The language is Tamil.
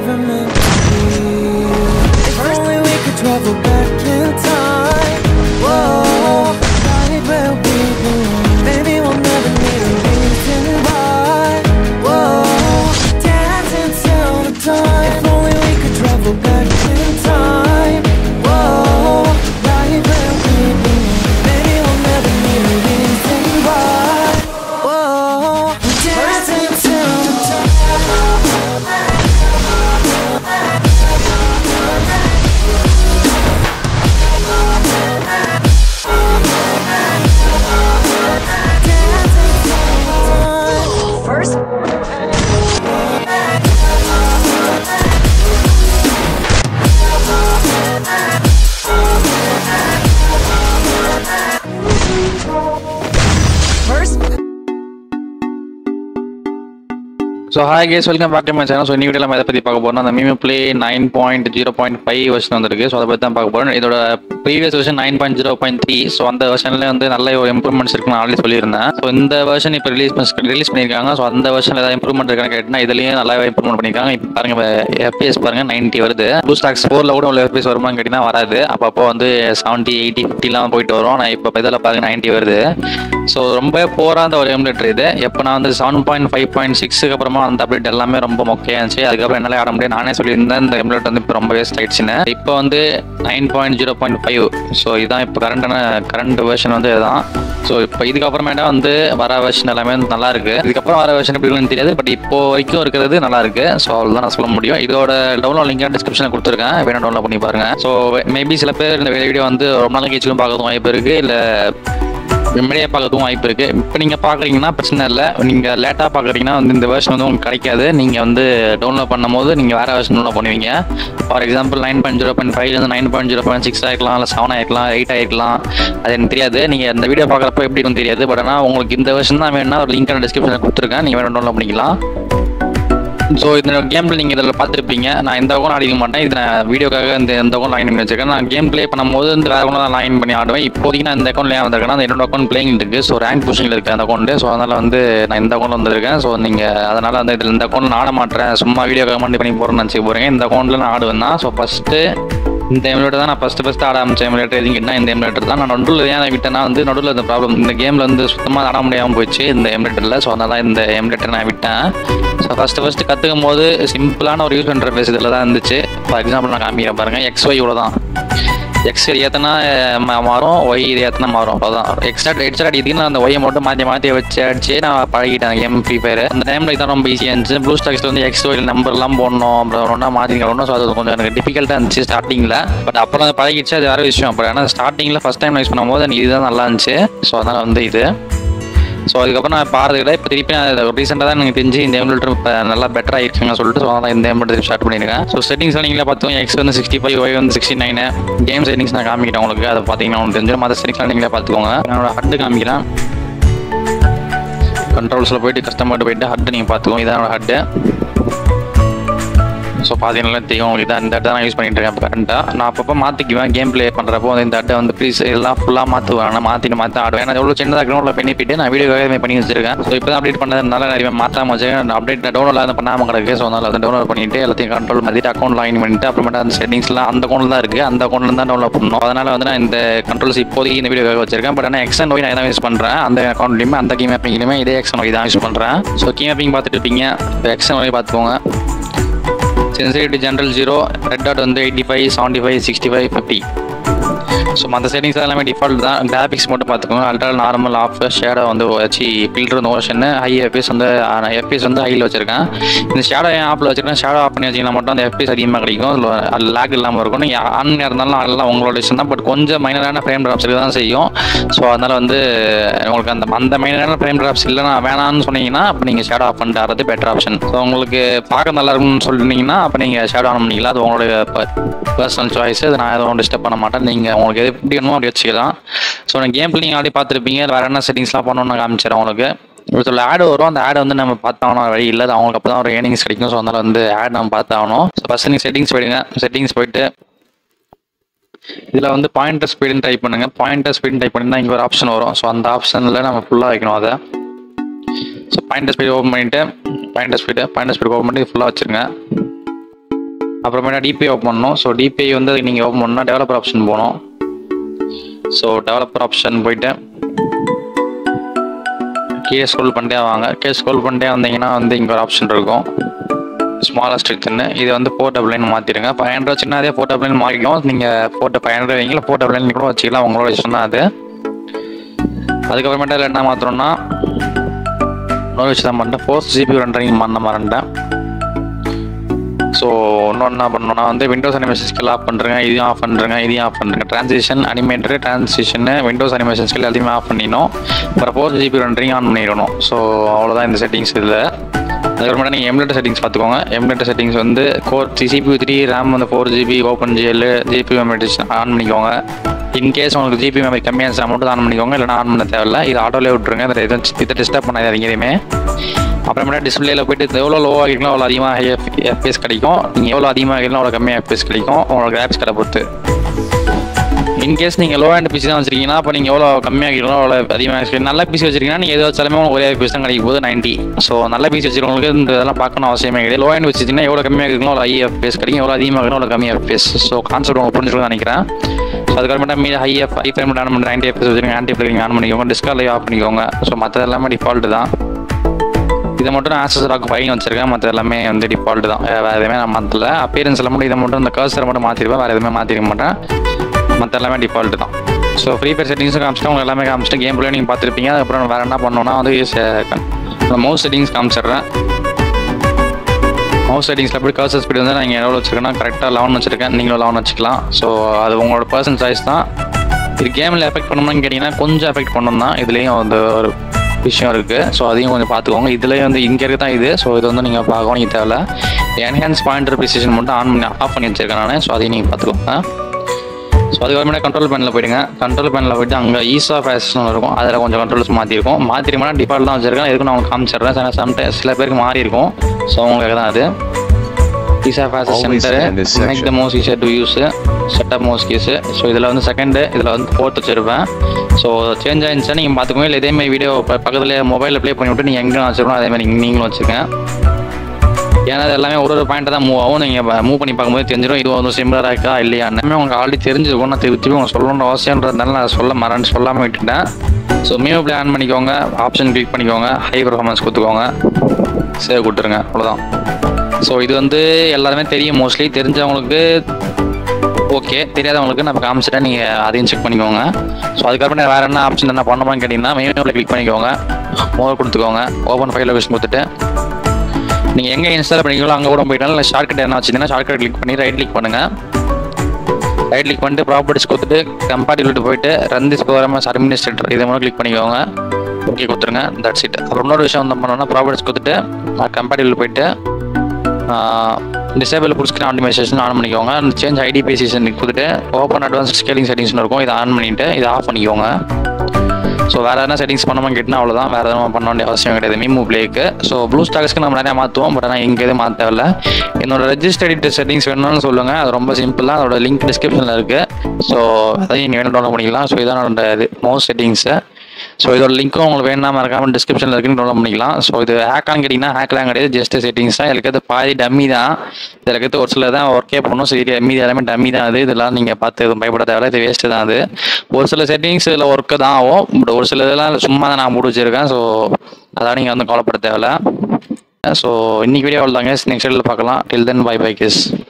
never meant to be. If only we could travel back in time. Whoa, right where we belong. Maybe we'll never need a reason why. Whoa, dancing till the dawn. If only we could travel back in time. Whoa, right where we belong. Maybe we'll never need a reason why. Whoa, dancing till the dawn. First, first, so hi guys welcome back to my channel so இந்த வீடியோ நம்ம எதை பற்றி பார்க்க போறோம் அந்த MEmu play nine point zero point five version வந்திருக்கு ஸோ அதை பற்றி தான் பார்க்க போகிறோம் இதோட previous version nine point zero point three so அந்த வெர்ஷனில் வந்து நல்ல ஒரு இம்ப்ரூவ்மெண்ட்ஸ் இருக்குன்னு ஆல்ரெடி சொல்லியிருந்தேன் ஸோ இந்த வெர்ஷன் இப்போ ரிலீஸ் ரிலீஸ் பண்ணியிருக்காங்க ஸோ அந்த வெர்ஷனில் ஏதாவது இம்ப்ரூவ்மெண்ட் இருக்கான்னு கேட்டால் இதுலேயும் நல்லாவே இம்ப்ரூவ்மெண்ட் பண்ணியிருக்காங்க இப்போ பாருங்க எஃபிஎஸ் பாருங்க நைன்ட்டி வருது ப்ளூ ஸ்டாக்ஸ் ஃபோரில் கூட உள்ள எஃபிஎஸ் வருமான்னு கேட்டிங்கன்னா வராது அப்பப்போ வந்து செவன்ட்டி எயிட்டி ஃபிஃப்டிலாம் போயிட்டு வரும் ஆனால் இப்போ இதில் பாருங்க நைன்ட்டி வருது ஸோ ரொம்ப போராத ஒரு எமுலேட்டர் இது எப்போ நான் வந்து செவன் பாயிண்ட் ஃபைவ் பாயிண்ட் சிக்ஸுக்கு அப்புறமா அந்த அப்டேட் எல்லாமே ரொம்ப மொக்கையா இருந்துச்சு அதுக்கப்புறம் என்னால் ஆட முடியாது நானே சொல்லியிருந்தேன் இந்த எமுலேட்டர் வந்து இப்போ ரொம்ப வேஸ்ட் ஆயிடுச்சுன்னு இப்போ வந்து nine point zero point five so இதுதான் இப்போ கரண்டான கரண்ட் வெர்ஷன் வந்து இதுதான் ஸோ இப்போ இதுக்கப்புறமேட்டா வந்து வர வெர்ஷன் எல்லாமே வந்து நல்லா இருக்கு இதுக்கப்புறம் வர வெர்ஷன் எப்படி இருக்குன்னு தெரியாது பட் இப்போ வரைக்கும் இருக்கிறது நல்லா இருக்கு ஸோ அவ்வளோதான் நான் சொல்ல முடியும் இதோட டவுன்லோட் லிங்க் டிஸ்கிரிப்ஷனில் கொடுத்துருக்கேன் வேணும் டவுன்லோட் பண்ணி பாருங்க ஸோ மேபி சில பேர் இந்த வீடியோ வந்து ரொம்ப நாள் கழிச்சுக்கும் பார்க்கறதும் வாய்ப்பு இருக்கு இல்லை முன்னாடியே பார்க்கறதுக்கும் வாய்ப்பு இருக்கு இப்போ நீங்க பாக்குறீங்கன்னா பிரச்சனை இல்லை நீங்க லேட்டா பாக்குறீங்கன்னா வந்து இந்த வெர்ஷன் வந்து உங்களுக்கு கிடைக்காது நீங்க வந்து டவுன்லோட் பண்ணும்போது நீங்க வேற வெர்ஷன் டவுன்லோட் பண்ணுவீங்க for example nine point zero point five இருந்து nine point zero point six ஆயிருக்கலாம் இல்லை செவன் ஆயிருக்கலாம் எயிட் ஆயிருக்கலாம் அது எனக்கு தெரியாது நீங்க இந்த வீடியோ பார்க்குறப்ப எப்படி இருக்கும்னு தெரியாது பட் ஆனால் உங்களுக்கு இந்த வெர்ஷன் தான் வேணும்னா ஒரு லிங்க் டிஸ்கிரிப்ஷனில் கொடுத்துருக்கேன் நீங்க வேணும் டவுன்லோட் பண்ணிக்கலாம் ஸோ இந்த கேமில் நீங்கள் இதில் பார்த்துருப்பீங்க நான் எந்த அக்கௌண்ட் ஆடிக்க மாட்டேன் இது நான் வீடியோக்காக இந்த எந்த அக்கௌண்ட் லாயின் பண்ணி வச்சிருக்கேன் நான் கேம் ப்ளே பண்ணும்போது இந்த வேறு அக்கௌண்ட் தான் லாயின் பண்ணி ஆடுவேன் இப்போதைக்கு நான் இந்த அக்கௌண்ட்ல ஏன் வந்திருக்கேன் அந்த என்னோட அக்கௌண்ட் பிளேயிங் இருக்கு ஸோ ரேங்க் புஷிங்கில் இருக்கு அந்த அக்கௌண்ட் ஸோ அதனால் வந்து நான் இந்த அக்கௌண்ட் வந்திருக்கேன் ஸோ நீங்கள் அதனால் வந்து இதில் இந்த அக்கௌண்ட் ஆட மாட்டேன் சும்மா வீடியோக்காக மட்டும் பண்ணி போகிறேன்னு நினச்சி போகிறேன் இந்த அக்கௌண்ட்டில் நான் ஆடுவேன் தான் ஸோ ஃபஸ்ட்டு இந்த எமுலேட்டர் தான் நான் ஃபஸ்ட்டு ஃபஸ்ட்டு ஆட ஆரம்பிச்ச எமுலேட்டர் எதுங்கன்னா இந்த எமுலேட்டர் தான் நான் நடுவில் ஏன் விட்டேன்னா வந்து நடுவில் இந்த ப்ராப்ளம் இந்த கேமில் வந்து சுத்தமாக ஆட முடியாமல் போயிடுச்சு இந்த எமுலேட்டரில் ஸோ அதனால இந்த எமுலேட்டர் நான் விட்டேன் ஸோ ஃபஸ்ட்டு ஃபஸ்ட்டு கற்றுக்கும் போது சிம்பிளான ஒரு யூஸ் பண்ணுற பேஸ் இதில் தான் இருந்துச்சு ஃபார் எக்ஸாம்பிள் நான் காமிக்கிறேன் பாருங்கள் எக்ஸ் ஒய் இவ்வளோ தான் எக்ஸ் ஏத்தனா ம- மாறும் ஒய் இது ஏத்தனா மாறும் அவ்வளோதான் எக்ஸ்ட்ரா எக்ஸ்ட்ரா இதுக்கு நான் அந்த ஒய்யை மட்டும் மாற்றி மாற்றி வச்சு அடிச்சு நான் பழகிட்டேன் கேம் ஃப்ரீ ஃபயர் அந்த டைமில் இதான் ரொம்ப ஈஸியாக இருந்துச்சு ப்ளூ ஸ்டாக்ஸில் வந்து எக்ஸ் ஒயில் நம்பர்லாம் போடணும் அப்புறம் ஒன்றா மாற்றி வரணும் ஸோ அது கொஞ்சம் எனக்கு டிஃபிகல்ட்டாக இருந்துச்சு ஸ்டார்டிங்கில் பட் அப்புறம் அது பழகிடுச்சு அது வேறு விஷயம் பட் ஆனால் ஸ்டார்டிங்கில் ஃபஸ்ட் டைம் யூஸ் பண்ணும்போது எனக்கு இதுதான் நல்லா இருந்துச்சு ஸோ அதனால் வந்து இது ஸோ அதுக்கப்புறம் நான் பாருதுல இப்போ திருப்பி நான் ரீசெண்டாக தான் எனக்கு தெரிஞ்சு இந்த எமுலேட்டர் இப்போ நல்லா பெட்டர் ஆயிருக்குங்க சொல்லிட்டு ஸோ அதனால் இந்த எமுலேட்டர் ஸ்டார்ட் பண்ணியிருக்கேன் ஸோ செட்டிங்ஸ் நீங்களே பார்த்தோம் எக்ஸ் வந்து சிக்ஸ்டி ஃபைவ் ஒய் வந்து சிக்ஸ்டி நைனு கேம் செட்டிங்ஸ் நான் காமிக்கிறேன் உங்களுக்கு அதை பார்த்தீங்கன்னா உங்களுக்கு தெரிஞ்சு மற்ற செட்டிங்ஸ்லாம் நீங்களே பார்த்துக்கோங்க என்னோட ஹட்டு காமிக்கிறேன் கண்ட்ரோல்ஸில் போயிட்டு கஸ்டமர்கிட்ட போயிட்டு ஹட்டு நீங்கள் பார்த்துக்கோங்க இதான் ஹட்டு ஸோ பார்த்தீங்கன்னா தெரியும் உங்களுக்கு தான் இந்த அட்டை நான் யூஸ் பண்ணிட்டு இருக்கேன் இப்போ கரண்ட்டாக நான் அப்பப்போ மாற்றிக்குவேன் கேம் ப்ளே பண்ணுறப்போ வந்து இந்த அட்டை வந்து ப்ளீஸ் எல்லாம் ஃபுல்லாக மாற்றுவேன் நான் மாற்றிட்டு மாற்றி ஆடுவேன் நான் எவ்வளோ சின்னதாக கிரௌண்டில் பெனிஃபிட் நான் வீடியோக்காகவே பண்ணி வச்சிருக்கேன் ஸோ இப்போ தான் அப்டேட் பண்ணதுனால நிறைய மாற்றாம வச்சிருக்கேன் அப்டேட் டவுன்லோட் ஆகாத பண்ணாமல் கிடக்கு ஸோ அதனால் அதை டவுன்லோட் பண்ணிட்டு எல்லாத்தையும் கண்ட்ரோல் மாற்றிட்டு அக்கௌண்ட் லாயின் பண்ணிட்டு அப்புறமேட்டு அந்த செட்டிங்ஸ்லாம் அந்த அக்கௌண்ட்டில் தான் இருக்குது அந்த அக்கௌண்ட்டில் தான் டவுன்லோட் பண்ணணும் அதனால் வந்து நான் இந்த கண்ட்ரோல்ஸ் இப்போதைக்கு இந்த வீடியோக்காக வச்சிருக்கேன் பட் ஆனால் எக்ஸன் ஒய் நான் தான் யூஸ் பண்ணுறேன் அந்த அக்கௌண்ட்லையுமே அந்த கீ மேப்பிங்லையுமே இதே எக்ஸன் ஒய் தான் யூஸ் பண்ணுறேன் ஸோ கீ மேப்பிங் பார்த்துட்டு இருப்பீங்க இப்போ எக்ஸன் ஒய் பார்த்துக்கோங்க sensitivity general zero red dot வந்து eighty five seventy five sixty five fifty so மற்ற செட்டிங்ஸ் எல்லாமே டிஃபால்ட் தான் கிராஃபிக்ஸ் மட்டும் பார்த்துக்கோங்க அல்ட்ரா நார்மல் ஆஃப் ஷேடோ வந்து வச்சு ஃபில்டர் நோஷன் ஹை எஃபிஎஸ் வந்து எஃபிஎஸ் வந்து ஹையில் வச்சிருக்கேன் இந்த ஷேடோ ஏன் ஆப்பில் வச்சிருக்கேன் ஷேடோ ஆஃப் பண்ணி வச்சிங்கன்னா மட்டும் அந்த எஃபிஎஸ் அதிகமாக கிடைக்கும் அது லேக் இல்லாமல் இருக்கும் நீங்கள் ஆன் இருந்தாலும் அதெல்லாம் உங்களோட இஷ்டம் தான் பட் கொஞ்சம் மைனரான ஃப்ரேம் ட்ராப்ஸ் தான் செய்யும் ஸோ அதனால் வந்து உங்களுக்கு அந்த அந்த மைனரான ஃப்ரேம் ட்ராப்ஸ் இல்லைனா வேணாம்னு சொன்னீங்கன்னா அப்போ நீங்கள் ஷேடோ ஆஃப் பண்ணிட்டு ஆடுறது பெட்டர் ஆப்ஷன் ஸோ உங்களுக்கு பார்க்க நல்லா இருக்கும்னு சொல்லிட்டீங்கன்னா அப்போ நீங்கள் ஷேடோ ஆன் பண்ணிக்கலாம் அது உங்களுடைய பர்சனல் சாய்ஸ் அது நான் எதுவும் டிஸ்டர்ப் பண்ண மாட்டேன் நீங்கள் உங்களுக்கு எது எப்படி வேணுமோ அப்படி வச்சுக்கலாம் ஸோ நான் கேம் நீங்கள் ஆல்ரெடி பார்த்துருப்பீங்க வேறு என்ன செட்டிங்ஸ்லாம் பண்ணணும்னு நான் காமிச்சிடறேன் உங்களுக்கு ஒரு சில ஆடு வரும் அந்த ஆடு வந்து நம்ம பார்த்தாகணும் வழி இல்லை அது அவங்களுக்கு அப்போ தான் ஒரு ஏர்னிங்ஸ் கிடைக்கும் ஸோ அதனால் வந்து ஆட் நம்ம பார்த்தாகணும் ஸோ ஃபஸ்ட் நீங்கள் செட்டிங்ஸ் போயிடுங்க செட்டிங்ஸ் போயிட்டு இதில் வந்து பாயிண்டர் ஸ்பீடுன்னு டைப் பண்ணுங்க பாயிண்டர் ஸ்பீடுன்னு டைப் பண்ணினா இங்கே ஒரு ஆப்ஷன் வரும் ஸோ அந்த ஆப்ஷனில் நம்ம ஃபுல்லாக வைக்கணும் அதை ஸோ பாயிண்டர் ஸ்பீடு ஓப்பன் பண்ணிவிட்டு pointer speed pointer speed open பண்ணி ஃபுல்லாக வச்சுருங்க அப்புறமேட்டா டிபிஐ ஓப்பன் பண்ணணும் ஸோ டிபிஐ வந்து நீங்கள் ஓப்பன் பண்ணால் டெவலப்பர் ஆப்ஷன் போகணும் ஸோ டெவலப்பர் ஆப்ஷன் போயிட்டு கீழே ஸ்க்ரோல் பண்ணிட்டே வாங்க கீழே ஸ்க்ரோல் பண்ணிட்டே வந்தீங்கன்னா வந்து இங்கே ஒரு ஆப்ஷன் இருக்கும் ஸ்மாலஸ்ட் இருக்குன்னு இது வந்து ஃபோர் டபுள் நைன் மாற்றிடுங்க ஃபைவ் ஹண்ட்ரட் வச்சுன்னா அதே ஃபோர் டபுள் நைன் மாறிக்கும் நீங்கள் ஃபோர் ஃபைவ் ஹண்ட்ரட் வைங்களா ஃபோர் டபுள் நைன் கூட வச்சுக்கலாம் உங்களோட இஷ்டம் தான் அது அதுக்கப்புறமேட்டா இதில் என்ன மாற்றணும்னா இன்னொரு விஷயம் தான் பண்ணிட்டேன் ஃபோர் ஜிபி ரெண்டரிங் பண்ண மாறேன்ட்டேன் ஸோ இன்னொன்று என்ன பண்ணணும்னா வந்து விண்டோஸ் அனிமேஷன் ஸ்கில் ஆஃப் பண்ணுறேங்க இதையும் ஆஃப் பண்ணுறேங்க இதையும் ஆஃப் பண்ணுறேங்க transition animator transition windows animation scale எல்லாத்தையுமே ஆஃப் பண்ணிடணும் அப்புறம் ஃபோர் ஜிபி ரெண்டரிங் ஆன் பண்ணிடணும் ஸோ அவ்வளோதான் இந்த செட்டிங்ஸ் இதில் அதுக்கப்புறமேட்டா நீங்கள் எம்லெட் செட்டிங்ஸ் பார்த்துக்கோங்க எம்லெட் செட்டிங்ஸ் வந்து கோர் சிசிபி த்ரீ ரேம் வந்து four GB open GL GPU memory on பண்ணிக்கோங்க இன்கேஸ் உங்களுக்கு ஜிபி மெமரி கம்மியாக இருந்துச்சா மட்டும் ஆன் பண்ணிக்கோங்க இல்லைனா ஆன் பண்ண தேவையில்ல இது ஆட்டோலே விட்டுருங்க இதை எதுவும் இதை டிஸ்டர்ப் பண்ணாதீங்க எதுவுமே அப்புறமேட்டா டிஸ்பிளேல போயிட்டு எவ்வளோ லோவாக ஆகிக்கலாம் அவ்வளோ அதிகமாக ஹை எஃப்பிஎஸ் கிடைக்கும் நீங்கள் எவ்வளோ அதிகமாக ஆகிக்கலாம் அவ்வளோ கம்மியாக எஃப்பிஎஸ் கிடைக்கும் உங்களோட கிராஃபிக்ஸ் கடை பொறுத்து இன்கேஸ் நீங்கள் லோ ஹேண்ட் பிசி தான் வச்சிருக்கீங்கன்னா அப்போ நீங்கள் எவ்வளோ கம்மியாக ஆகிக்கலாம் அவ்வளோ அதிகமாக வச்சிருக்கீங்க நல்ல பிசி வச்சிருக்கீங்கன்னா நீங்கள் எது வச்சாலுமே உங்களுக்கு ஒரே எஃப்பிஎஸ் தான் கிடைக்கும் போது நைன்ட்டி ஸோ நல்ல பிசி வச்சிருக்கவங்களுக்கு இந்த இதெல்லாம் பார்க்கணும் அவசியமே கிடையாது லோ ஹேண்ட் வச்சிருந்தீங்கன்னா எவ்வளோ கம்மியாக இருக்கலாம் அவ்வளோ ஹை எஃப்பிஎஸ் கிடைக்கும் எவ்வளோ அதிகமாக இருக்கணும் அவ்வளோ கம்மியாக எஃப்பிஎஸ் ஸோ கான்செப்ட் உங்களுக்கு புரிஞ்சுக்கணும்னு நினைக்கிறேன் ஸோ அதுக்கப்புறமேட்டா மீது high F high frame on பண்ணி நைன்டி எஃப்எஸ் வச்சிருக்கீங்க ஆன்டி பிளரிங் ஆன் பண்ணிக்கோங்க டிஸ்கால் லைவ் ஆஃப் பண்ணிக்கோங்க ஸோ மற்றது எல்லாமே டிஃபால்ட் தான் இதை மட்டும் நான் ஆக்சஸ் ராக் ஃபைன் வச்சிருக்கேன் மற்ற எல்லாமே வந்து டிஃபால்ட் தான் வேறு எதுவுமே நான் மாற்றல அப்பியரன்ஸில் மட்டும் இதை மட்டும் இந்த கர்சரை மட்டும் மாற்றிருப்பேன் வேறு எதுவுமே மாற்றிருக்க மாட்டேன் மற்ற எல்லாமே டிஃபால்ட் தான் ஸோ ஃப்ரீ ஃபயர் செட்டிங்ஸும் காமிச்சிட்டு உங்களுக்கு எல்லாமே காமிச்சிட்டு கேம் பிளே நீங்கள் பார்த்துருப்பீங்க அதுக்கப்புறம் வேறு என்ன பண்ணணும்னா வந்து மவுஸ் செட்டிங்ஸ் காமிச்சிடுறேன் மவுஸ் செட்டிங்ஸில் போய் கர்சர் ஸ்பீட் வந்து நான் எவ்வளோ வச்சிருக்கேன்னா கரெக்டாக லெவன் வச்சிருக்கேன் நீங்களும் லெவன் வச்சுக்கலாம் ஸோ அது உங்களோட பர்சன் சாய்ஸ் தான் இது கேமில் எஃபெக்ட் பண்ணணும்னு கேட்டிங்கன்னா கொஞ்சம் எஃபெக்ட் பண்ணணும் தான் இதுலேயும் வந்து ஒரு விஷயம் இருக்குது ஸோ அதையும் கொஞ்சம் பார்த்துக்கோங்க இதுலேயும் வந்து இங்கே இருக்க தான் இது ஸோ இது வந்து நீங்கள் பார்க்கவும் நீங்கள் தேவையில்ல என்ஹான்ஸ் பாயிண்டர் ப்ரிசிஷன் மட்டும் ஆன் பண்ணி ஆஃப் பண்ணி வச்சிருக்கேன் நான் ஸோ அதையும் நீங்கள் பார்த்துக்கோங்க ஸோ அதுக்கப்புறமே கண்ட்ரோல் பேனில் போயிடுங்க கண்ட்ரோல் பேனில் போயிட்டு அங்கே ஈஸா ஃபேஷன் இருக்கும் அதில் கொஞ்சம் கண்ட்ரோல்ஸ் மாற்றிருக்கும் மாற்றிருக்கோம்னா டிஃபால்ட் தான் வச்சிருக்கேன் எதுக்கும் நான் உங்களுக்கு காமிச்சிடுறேன் சில சம்டைம் சில பேருக்கு மாறி இருக்கும் ஸோ உங்களுக்கு தான் அது ஈஸா ஃபேஷன் Always center in this make the section. Most easier to use setup most case so இதில் வந்து செகண்டு இதில் வந்து ஃபோர்த் வச்சிருப்பேன் ஸோ சேஞ்ச் ஆயிருந்துச்சா நீங்கள் பார்த்துக்கோங்க இல்லை இதேமாதிரி வீடியோ பக்கத்தில் மொபைலில் ப்ளே பண்ணி விட்டு நீங்கள் எங்கே வச்சிருக்கணும் அதேமாதிரி நீங்களும் வச்சுக்கேன் ஏன்னா அது எல்லாமே ஒரு ஒரு பாயிண்ட் தான் மூவ் ஆகும் நீங்கள் மூவ் பண்ணி பார்க்கும்போது தெரிஞ்சிடும் இது வந்து சிமிலராக இருக்கா இல்லையா எல்லாமே உங்களுக்கு ஆல்ரெடி தெரிஞ்சிருக்கும் நான் திருப்பி திருப்பி உங்களுக்கு சொல்லணுன்ற அவசியம்ன்றதுனால நான் சொல்ல மறந்து சொல்லாமல் விட்டுட்டேன் ஸோ மீமோ ப்ளே ஆன் பண்ணிக்கோங்க ஆப்ஷன் கிளிக் பண்ணிக்கோங்க ஹை பர்ஃபார்மன்ஸ் கொடுத்துக்கோங்க சேவ் கொடுத்துருங்க அவ்வளோதான் ஸோ இது வந்து எல்லாருமே தெரியும் மோஸ்ட்லி தெரிஞ்சவங்களுக்கு ஓகே தெரியாதவங்களுக்கு நம்ம காமிச்சிட்டேன் நீங்கள் அதையும் செக் பண்ணிக்கோங்க ஸோ அதுக்கப்புறம் நான் வேறு என்ன ஆப்ஷன் என்ன பண்ணணுமான்னு கேட்டிங்கன்னா மெயினில் கிளிக் பண்ணிக்கோங்க மோர் கொடுத்துக்கோங்க ஓப்பன் ஃபைல் லொகேஷன் கொடுத்துட்டு நீங்கள் எங்கே இன்ஸ்டால் பண்ணிக்கலாம் அங்கே கூட போயிட்டாலும் இல்லை ஷார்ட்கட் என்ன வச்சிங்கன்னா ஷார்ட்கட் கிளிக் பண்ணி ரைட் கிளிக் பண்ணுங்கள் ரைட் கிளிக் பண்ணிட்டு ப்ராப்பர்ட்டிஸ் கொடுத்துட்டு கம்பேட்டிபிலிட்டி போயிட்டு ரன் திஸ் ப்ரோக்ராம் அட்மினிஸ்ட்ரேட்டர் இதை மட்டும் கிளிக் பண்ணிக்கோங்க ஓகே கொடுத்துருங்க தட்ஸ் இட் அப்புறம் இன்னொரு விஷயம் வந்து பண்ணோம்னா ப்ராப்பர்ட்டிஸ் கொடுத்துட்டு கம்பேட்டிபிள் போயிட்டு disable full screen automation on பண்ணிக்கோங்க சேஞ்ச் ஐடி பேசிஷன் கொடுத்துட்டு ஓப்பன் அட்வான்ஸ் ஸ்கேலிங் செட்டிங்ஸ்னு இருக்கும் இதை ஆன் பண்ணிவிட்டு இதை ஆஃப் பண்ணிக்கோங்க ஸோ வேறு எதனா செட்டிங்ஸ் பண்ணாமல் கேட்டால் அவ்வளோதான் வேறு எதுவும் பண்ண வேண்டிய அவசியம் கிடையாது மீமு பிளேக்கு ஸோ ப்ளூ ஸ்டாக்ஸ்க்கு நம்ம நிறையா மாற்றுவோம் பட் ஆனால் இங்கே எதுவும் மாற்ற தேவையில்ல என்னோட ரெஜிஸ்டர்ட் செட்டிங்ஸ் வேணும்னு சொல்லுங்கள் அது ரொம்ப சிம்பிள் தான் அதோட லிங்க் டிஸ்கிரிப்ஷனில் இருக்குது ஸோ அதையும் நீங்கள் வேணும் டவுன்லோட் பண்ணிக்கலாம் ஸோ இதான் என்னோட இது மோஸ்ட் செட்டிங்ஸு ஸோ இதோட லிங்க்கும் உங்களுக்கு வேணா மறக்காம டிஸ்கிரிப்ஷனில் இருக்குன்னு டவுன்லோட் பண்ணிக்கலாம் ஸோ இது ஹேக்கான்னு கேட்டிங்கன்னா ஹேக்லாம் கிடையாது ஜஸ்ட் செட்டிங்ஸ் தான் இதுக்கு பாதி டம்மி தான் இதில் இருக்கிறது ஒரு சில தான் ஒர்க்கே பண்ணும் சரி மீதி எல்லாமே டம்மி தான் அது இதெல்லாம் நீங்கள் பார்த்து எதுவும் பயப்பட தேவையில்ல இது வேஸ்ட்டு தான் அது ஒரு சில செட்டிங்ஸ் இதில் ஒர்க்கு தான் ஆகும் பட் ஒரு சில இதெல்லாம் சும்மா தான் நான் போட்டு வச்சிருக்கேன் ஸோ அதான் நீங்கள் வந்து கவலைப்பட தேவையில்ல ஸோ இன்னைக்கு வீடியோ அவ்வளோதாங்க நெக்ஸ்ட் வீடியோவில் பார்க்கலாம் till then bye bye case